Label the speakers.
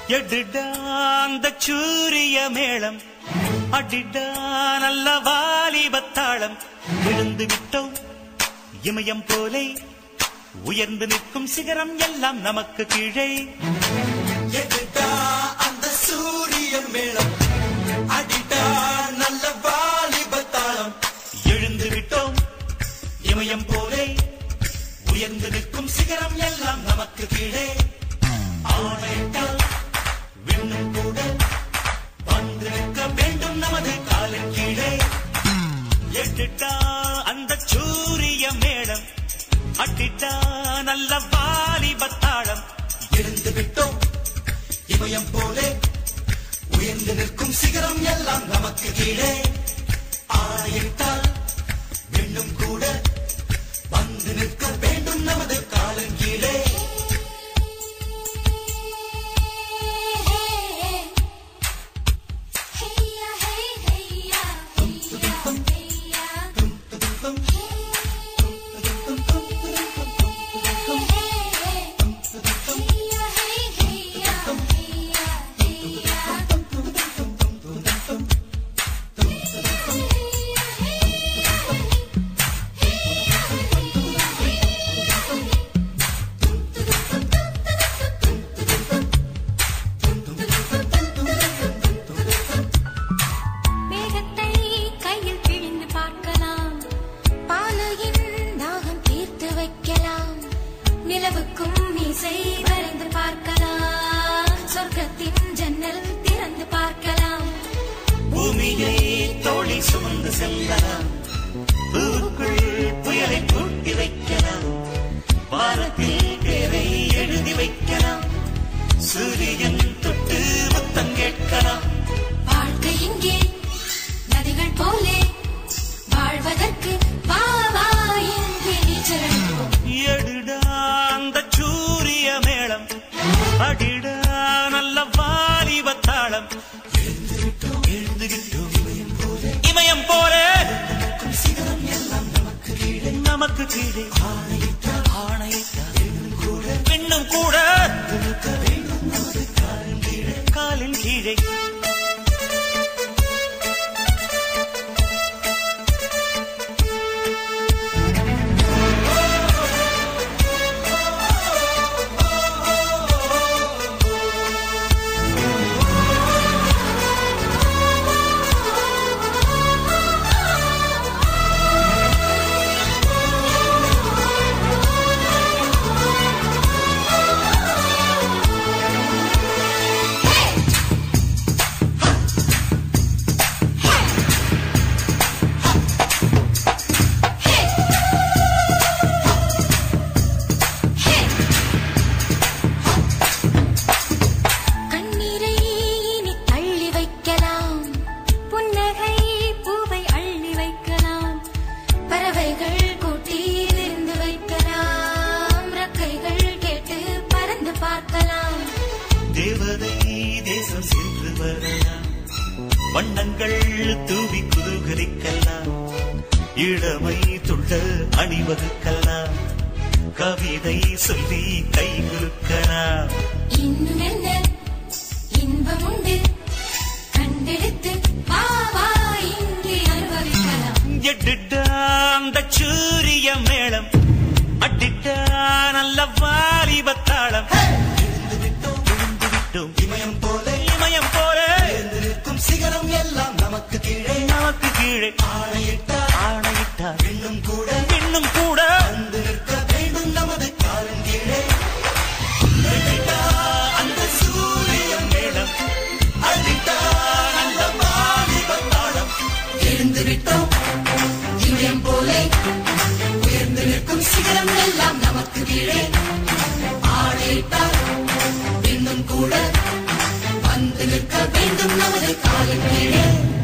Speaker 1: எடுடா அந்த சூரிய மேளம் அடிடா நல்ல வாலிபத்தாளம் விழுந்து விட்டோம் இமயம் போலே உயர்ந்து நிற்கும் சிகரம் எல்லாம் நமக்கு கீழே
Speaker 2: எதுடா அந்த சூரிய மேளம் அடிடா நல்ல வாலிபத்தாளம்
Speaker 1: எழுந்து விட்டோம் இமயம் போலே உயர்ந்து நிற்கும் சிகரம் எல்லாம் நமக்கு கீழே ஆணையிட்டால் விண்ணும் கூட வந்து நிற்க வேண்டும் நமது காலின் கீழே எட்டுட்டா அந்த சூரிய மேளம் அட்டிட்டா நல்ல வாலிபத்தாளம்
Speaker 2: எழுந்து விட்டோம் இமயம் போலே உயர்ந்து நிற்கும் சிகரம் எல்லாம் நமக்கு கீழே ஆணையிட்டால் விண்ணும் கூட வந்து நிற்க வேண்டும் நமது காலின் கீழே
Speaker 3: மேகத்தை கையில் பிழிந்து பார்க்கலாம் பாலையின் தாகம் தீர்த்து வைக்கலாம் நிலவுக்கும் இசை வரைந்து பார்க்கலாம் சொர்க்கத்தின் ஜன்னல் திறந்து பார்க்கலாம்
Speaker 1: பூமியை தோழி சுமந்து செல்லலாம் பூவுக்குள் புயலை கூட்டி வைக்கலாம் வானத்தில் பேரை எழுதி வைக்கலாம் சூரியன் தொட்டு முத்தம் கேட்கலாம்
Speaker 3: வாழ்க்கை இங்கே நதிகள் போலே வாழ்வதற்கு வா வா இங்கே நீச்சல் அடிப்போம்.
Speaker 1: எடுடா அந்த சூரிய மேளம் அடிடா நல்ல வாலிபத்தாளம் எழுந்துகிட்டோம் இமயம் போல நமக்கு கீழே ஆணையிட்டார் பெண்ணும் கூட காலின் கீழே
Speaker 3: கண்ணீரை இனி தள்ளி வைக்கலாம் புன்னகை பூவை அள்ளி வைக்கலாம் பறவைகள் கூட்டில் இருந்து வைக்கலாம் ரக்கைகள் கேட்டு பறந்து பார்க்கலாம்
Speaker 1: தேவதை தேசம் சென்று வரலாம் வண்ணங்கள் தூவி குதூகலிக்கலாம் இளமை துள்ள அணிவகுக்கலாம் கவிதை சொல்லி கை குலுக்கலாம்
Speaker 3: இன்னும் என்ன இன்பம் உண்டு கண்டெடுத்து வா வா இங்கே அனுபவிக்கலாம்
Speaker 1: எட்டுட்டா அந்த சூரிய மேளம் அட்டிட்டா நல்ல வாலிபத்தாளம்
Speaker 2: எழுந்து விட்டோம்
Speaker 1: விழுந்து விட்டோம்
Speaker 2: இமயம் போலே
Speaker 1: இமயம் போல
Speaker 2: உயர்ந்து நிற்கும் சிகரம் எல்லாம் நமக்கு கீழே
Speaker 1: நமக்கு கீழே
Speaker 2: ஆணையிட்டால்
Speaker 1: ஆணையிட்டார்
Speaker 2: விண்ணும் கூட
Speaker 1: இன்னும் கூட
Speaker 2: வந்து நிற்க வேண்டும் நமது காலின் கீழே எட்டிட்டா அந்த சூரிய மேளம் அடிட்டா நல்ல வாலிபத்தாளம் எழுந்து விட்டோம் இமயம் போலே உயர்ந்து நிற்கும் சிகரம் எல்லாம் நமக்கு கீழே ஆணையிட்டால் இன்னும் கூட வந்து நிற்க வேண்டும் நமது காலின் கீழே